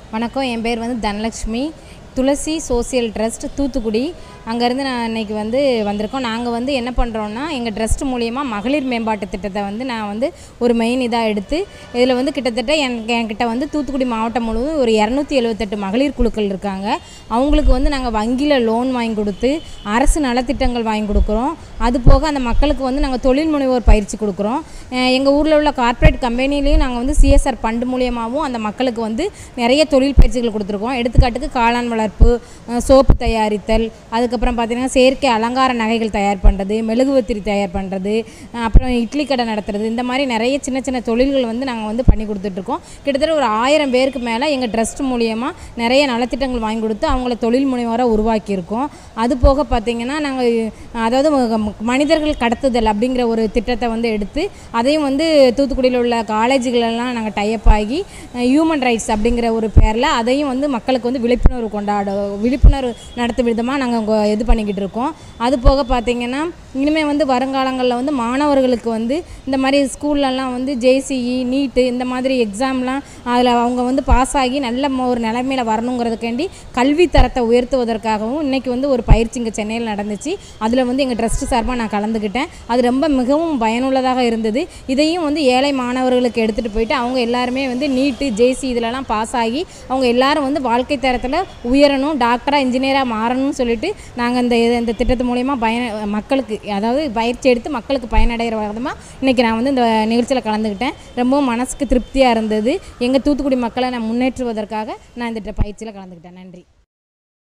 வணக்கம் என் பேர் வந்து தனலக்ஷ்மி துளசி சோசியல் ட்ரஸ்ட் தூத்துக்குடி அங்கேருந்து நான் இன்னைக்கு வந்து வந்திருக்கோம் நாங்கள் வந்து என்ன பண்ணுறோன்னா எங்கள் ட்ரஸ்ட் மூலியமாக மகளிர் மேம்பாட்டு திட்டத்தை வந்து நான் வந்து ஒரு மெயின் இதாக எடுத்து இதில் வந்து கிட்டத்தட்ட எனக்கு என்கிட்ட வந்து தூத்துக்குடி மாவட்டம் முழுவதும் ஒரு இரநூத்தி எழுபத்தெட்டு மகளிர் குழுக்கள் இருக்காங்க அவங்களுக்கு வந்து நாங்கள் வங்கியில் லோன் வாங்கி கொடுத்து அரசு நலத்திட்டங்கள் வாங்கி கொடுக்குறோம் அது போக அந்த மக்களுக்கு வந்து நாங்கள் தொழில் முனைவோர் பயிற்சி கொடுக்குறோம் எங்கள் ஊரில் உள்ள கார்ப்பரேட் கம்பெனிலையும் நாங்கள் வந்து சிஎஸ்ஆர் ஃபண்டு மூலியமாகவும் அந்த மக்களுக்கு வந்து நிறைய தொழில் பயிற்சிகள் கொடுத்துருக்கோம் எடுத்துக்காட்டுக்கு காளான் வளர்ப்பு அஹ் சோப்பு தயாரித்தல் அதுக்கப்புறம் பார்த்திங்கன்னா செயற்கை அலங்கார நகைகள் தயார் பண்ணுறது மெழுகுவத்திரி தயார் பண்ணுறது அப்புறம் இட்லி கடை நடத்துறது இந்த மாதிரி நிறைய சின்ன சின்ன தொழில்கள் வந்து நாங்கள் வந்து பண்ணி கொடுத்துட்ருக்கோம் கிட்டத்தட்ட ஒரு ஆயிரம் பேருக்கு மேலே எங்கள் ட்ரஸ்ட் மூலியமாக நிறைய நலத்திட்டங்கள் வாங்கி கொடுத்து அவங்கள தொழில் முனைவோராக உருவாக்கியிருக்கோம் அது போக பார்த்திங்கன்னா நாங்கள் அதாவது ம- மனிதர்கள் கடத்துதல் அப்படிங்கிற ஒரு திட்டத்தை வந்து எடுத்து அதையும் வந்து தூத்துக்குடியில் உள்ள காலேஜுகளெல்லாம் நாங்கள் டைப் ஆகி ஹியூமன் ரைட்ஸ் அப்படிங்கிற ஒரு பேரில் அதையும் வந்து மக்களுக்கு வந்து விழிப்புணர்வு கொண்டாட விழிப்புணர்வு நடத்தும் விதமாக நாங்கள் இது பண்ணிக்கிட்டு இருக்கோம் அது போக பார்த்திங்கன்னா இனிமேல் வந்து வருங்காலங்களில் வந்து மாணவர்களுக்கு வந்து இந்த மாதிரி ஸ்கூல்லலாம் வந்து ஜேசிஇ நீட்டு இந்த மாதிரி எக்ஸாம்லாம் அதில் அவங்க வந்து பாஸ் ஆகி நல்ல ம- ஒரு நிலைமையில் வரணுங்கிறதுக்காண்டி கல்வி தரத்தை உயர்த்துவதற்காகவும் இன்றைக்கி வந்து ஒரு பயிற்சி இங்கே சென்னையில் நடந்துச்சு அதில் வந்து எங்கள் ட்ரஸ்ட் சார்பாக நான் கலந்துக்கிட்டேன் அது ரொம்ப மிகவும் பயனுள்ளதாக இருந்தது இதையும் வந்து ஏழை மாணவர்களுக்கு எடுத்துகிட்டு போயிட்டு அவங்க எல்லாருமே வந்து நீட்டு ஜேசி இதிலலாம் பாஸ் ஆகி அவங்க எல்லாரும் வந்து வாழ்க்கை தரத்தில் உயரணும் டாக்டராக இன்ஜினியராக மாறணும்னு சொல்லிட்டு நாங்கள் இந்த இது- இந்த திட்டத்து மூலயமா பயன மக்களுக்கு அதாவது பயிற்சி எடுத்து மக்களுக்கு பயனடைகிற விதமாக இன்றைக்கி நான் வந்து இந்த நிகழ்ச்சியில் கலந்துக்கிட்டேன் ரொம்பவும் மனசுக்கு திருப்தியாக இருந்தது எங்கள் தூத்துக்குடி மக்களை நான் முன்னேற்றுவதற்காக நான் இந்த பயிற்சியில் கலந்துக்கிட்டேன் நன்றி